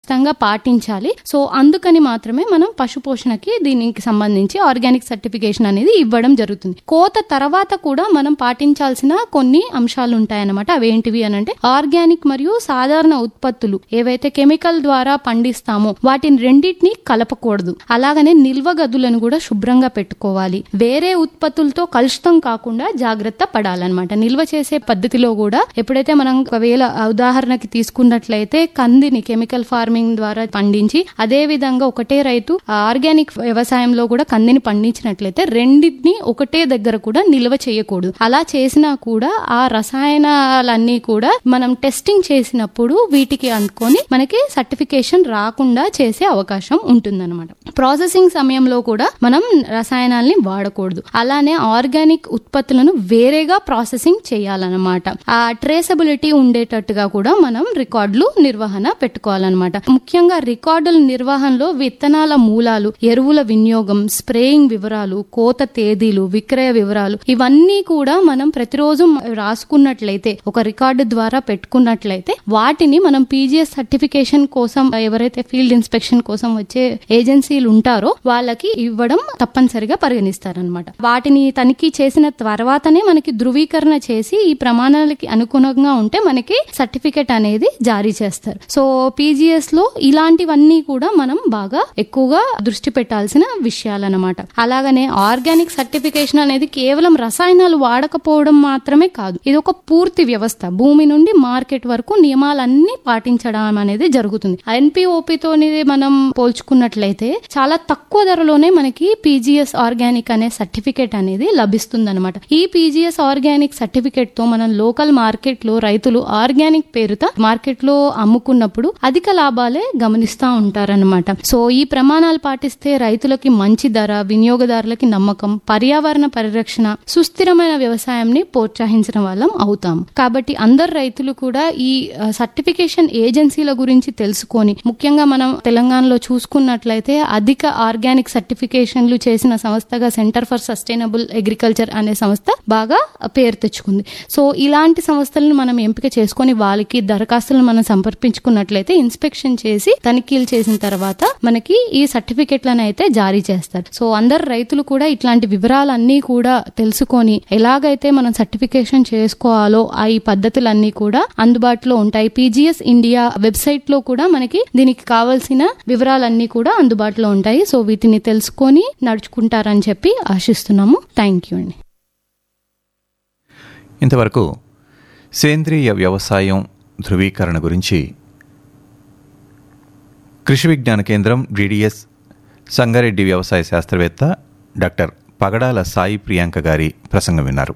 ఖచ్చితంగా పాటించాలి సో అందుకని మాత్రమే మనం పశు పోషణకి దీనికి సంబంధించి ఆర్గానిక్ సర్టిఫికేషన్ అనేది ఇవ్వడం జరుగుతుంది కోత తర్వాత కూడా మనం పాటించాల్సిన కొన్ని అంశాలు ఉంటాయన్నమాట అవేంటివి అని అంటే ఆర్గానిక్ మరియు సాధారణ ఉత్పత్తులు ఏవైతే కెమికల్ ద్వారా పండిస్తామో వాటిని రెండింటిని కలపకూడదు అలాగనే నిల్వ గదులను కూడా శుభ్రంగా పెట్టుకోవాలి వేరే ఉత్పత్తులతో కలుషితం కాకుండా జాగ్రత్త పడాలన్నమాట నిల్వ చేసే పద్ధతిలో కూడా ఎప్పుడైతే మనం ఒకవేళ ఉదాహరణకి తీసుకున్నట్లయితే కందిని కెమికల్ ఫార్మింగ్ ద్వారా పండించి అదే విధంగా ఒకటే రైతు ఆర్గానిక్ వ్యవసాయంలో కూడా కందిని పండించినట్లయితే రెండింటిని ఒకటే దగ్గర కూడా నిల్వ చేయకూడదు అలా చేసినా కూడా ఆ రసాయనాలన్నీ కూడా మనం టెస్టింగ్ చేసినప్పుడు వీటికి అనుకొని మనకి సర్టిఫికేషన్ రాకుండా చేసే అవకాశం ఉంటుందన్నమాట ప్రాసెసింగ్ సమయంలో కూడా మనం రసాయనాల్ని వాడకూడదు అలానే ఆర్గానిక్ ఉత్పత్తులను వేరేగా ప్రాసెసింగ్ చేయాలన్నమాట ఆ ట్రేసబిలిటీ ఉండేటట్టుగా కూడా మనం రికార్డులు నిర్వహణ పెట్టుకోవాలన్నమాట ముఖ్యంగా రికార్డుల నిర్వహణలో విత్తనాల మూలాలు ఎరువుల వినియోగం స్ప్రేయింగ్ వివరాలు కోత తేదీలు విక్రయ వివరాలు ఇవన్నీ కూడా మనం ప్రతిరోజు రాసుకున్నట్లయితే ఒక రికార్డు ద్వారా పెట్టుకున్నట్లయితే వాటిని మనం పీజీఎస్ సర్టిఫికేషన్ కోసం ఎవరైతే ఫీల్డ్ ఇన్స్పెక్షన్ కోసం వచ్చే ఏజెన్సీలు ఉంటారో వాళ్ళకి ఇవ్వడం తప్పనిసరిగా పరిగణిస్తారనమాట వాటిని తనిఖీ చేసిన తర్వాతనే మనకి ధృవీకరణ చేసి ఈ ప్రమాణాలకి అనుగుణంగా ఉంటే మనకి సర్టిఫికేట్ అనేది జారీ చేస్తారు సో పీజీఎస్ లో ఇలాంటివన్నీ కూడా మనం బాగా ఎక్కువగా దృష్టి పెట్టాల్సిన విషయాలన్నమాట అలాగనే ఆర్గానిక్ సర్టిఫికేషన్ అనేది కేవలం రసాయనాలు వాడకపోవడం మాత్రమే కాదు ఇది ఒక పూర్తి వ్యవస్థ భూమి నుండి మార్కెట్ వరకు నియమాలన్నీ పాటించడం అనేది జరుగుతుంది ఎన్పిఓపితో మనం పోల్చుకున్నట్లయితే చాలా తక్కువ ధరలోనే మనకి పీజీఎస్ ఆర్గానిక్ అనే సర్టిఫికేట్ అనేది లభిస్తుంది అనమాట ఈ పీజీఎస్ ఆర్గానిక్ సర్టిఫికేట్ తో మనం లోకల్ మార్కెట్ లో రైతులు ఆర్గానిక్ పేరుతో మార్కెట్ లో అమ్ముకున్నప్పుడు అధిక లాభాలే గమనిస్తా ఉంటారనమాట సో ఈ ప్రమాణాలు పాటిస్తే రైతులకి మంచి ధర వినియోగదారులకి నమ్మకం పర్యావరణ పరిరక్షణ సుస్థిరమైన వ్యవసాయంని ప్రోత్సహించడం వాళ్ళం అవుతాం కాబట్టి అందరు రైతులు కూడా ఈ సర్టిఫికేషన్ ఏజెన్సీల గురించి తెలుసుకొని ముఖ్యంగా మనం తెలంగాణలో చూసుకున్నట్లయితే అధిక ఆర్గానిక్ సర్టిఫికేషన్లు చేసిన సంస్థగా సెంటర్ ఫర్ సస్టైనబుల్ అగ్రికల్చర్ అనే సంస్థ బాగా పేరు తెచ్చుకుంది సో ఇలాంటి సంస్థలను మనం ఎంపిక చేసుకొని వాళ్ళకి దరఖాస్తులను మనం సంపర్పించుకున్నట్లయితే ఇన్స్పెక్షన్ చేసి తనిఖీలు చేసిన తర్వాత మనకి ఈ సర్టిఫికెట్లను అయితే జారీ చేస్తారు సో అందరు రైతులు కూడా ఇట్లాంటి వివరాలన్నీ కూడా తెలుసుకొని ఎలాగైతే మనం సర్టిఫికేషన్ చేసుకోవాలో ఆ ఈ పద్ధతులన్నీ కూడా అందుబాటులో ఉంటాయి పీజీఎస్ ఇండియా వెబ్సైట్ లో కూడా మనకి దీనికి కావాల్సిన వివరాలన్నీ కూడా అందుబాటులో ఉంటాయి సో వీటిని తెలుసుకొని నడుచుకుంటారని చెప్పి ఆశిస్తున్నాము థ్యాంక్ యూ అండి ఇంతవరకు సేంద్రియ వ్యవసాయం ధృవీకరణ గురించి కృషి విజ్ఞాన కేంద్రం డిడిఎస్ సంగారెడ్డి వ్యవసాయ శాస్త్రవేత్త డాక్టర్ పగడాల సాయి ప్రియాంక గారి ప్రసంగం విన్నారు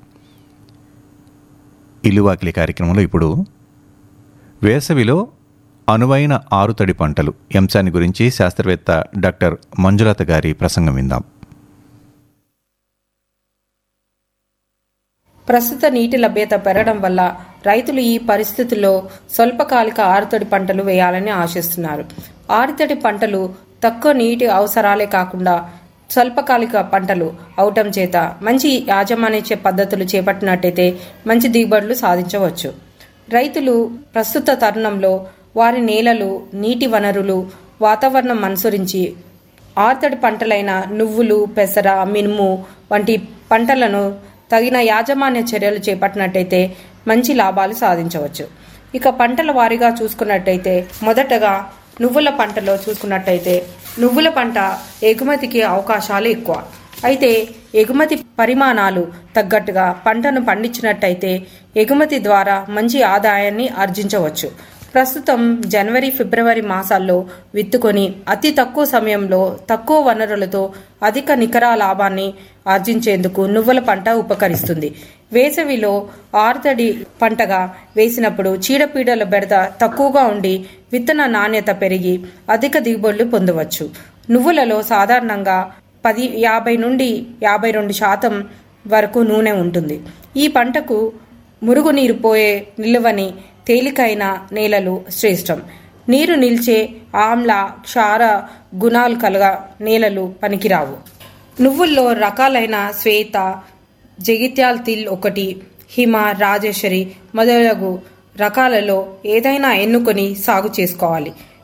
ఇల్లువాకిలి కార్యక్రమంలో ఇప్పుడు వేసవిలో అనువైన ఆరుతడి పంటలు ఈ అంశాన్ని గురించి శాస్త్రవేత్త డాక్టర్ మంజులత గారి ప్రసంగం విందాం ప్రస్తుత నీటి లభ్యత పెరగడం వల్ల రైతులు ఈ పరిస్థితుల్లో స్వల్పకాలిక ఆరుతడి పంటలు వేయాలని ఆశిస్తున్నారు ఆరుతడి పంటలు తక్కువ నీటి అవసరాలే కాకుండా స్వల్పకాలిక పంటలు అవటం చేత మంచి యాజమాన్య పద్ధతులు చేపట్టినట్టయితే మంచి దిగుబడులు సాధించవచ్చు రైతులు ప్రస్తుత తరుణంలో వారి నేలలు నీటి వనరులు వాతావరణం అనుసరించి ఆర్తడి పంటలైన నువ్వులు పెసర మినుము వంటి పంటలను తగిన యాజమాన్య చర్యలు చేపట్టినట్టయితే మంచి లాభాలు సాధించవచ్చు ఇక పంటల వారీగా చూసుకున్నట్టయితే మొదటగా నువ్వుల పంటలో చూసుకున్నట్టయితే నువ్వుల పంట ఎగుమతికి అవకాశాలు ఎక్కువ అయితే ఎగుమతి పరిమాణాలు తగ్గట్టుగా పంటను పండించినట్టయితే ఎగుమతి ద్వారా మంచి ఆదాయాన్ని ఆర్జించవచ్చు ప్రస్తుతం జనవరి ఫిబ్రవరి మాసాల్లో విత్తుకొని అతి తక్కువ సమయంలో తక్కువ వనరులతో అధిక నికర లాభాన్ని ఆర్జించేందుకు నువ్వుల పంట ఉపకరిస్తుంది వేసవిలో ఆరుతడి పంటగా వేసినప్పుడు చీడపీడల బెడద తక్కువగా ఉండి విత్తన నాణ్యత పెరిగి అధిక దిగుబడులు పొందవచ్చు నువ్వులలో సాధారణంగా పది యాభై నుండి యాభై రెండు శాతం వరకు నూనె ఉంటుంది ఈ పంటకు మురుగునీరు పోయే నిలువని తేలికైన నేలలు శ్రేష్టం నీరు నిల్చే ఆమ్ల క్షార గుణాలు కలగ నేలలు పనికిరావు నువ్వుల్లో రకాలైన శ్వేత జగిత్యాల్ తిల్ ఒకటి హిమ రాజేశ్వరి మొదలగు రకాలలో ఏదైనా ఎన్నుకొని సాగు చేసుకోవాలి